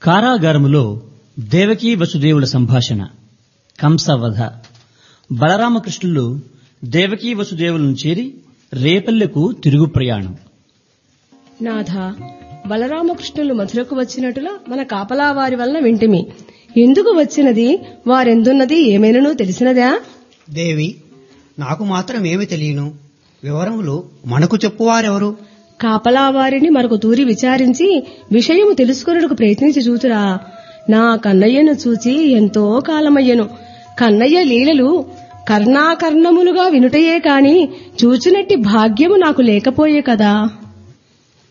కారాగారములో దేవకీ వసుదేవుల సంభాషణ కంసవధ బలరామకృష్ణులు దేవకీ వసుదేవులను చేరి రేపల్లెకు తిరుగు ప్రయాణం నాథ బలరామకృష్ణులు మధురకు వచ్చినట్టులా మన కాపలా వారి వలన వింటిమి ఎందుకు వచ్చినది వారెందున్నది ఏమైనను తెలిసినదా దేవి నాకు మాత్రం ఏమి తెలియను వివరములు మనకు చెప్పువారెవరు కాపలా వారిని మరొక తూరి విచారించి విషయము తెలుసుకొనుటకు ప్రయత్నించి చూతురా నా కన్నయ్యను చూచి ఎంతో కాలమయ్యను కన్నయ్య లీలలు కర్ణాకర్ణములుగా వినుటయే కాని చూచినట్టి భాగ్యము నాకు లేకపోయే కదా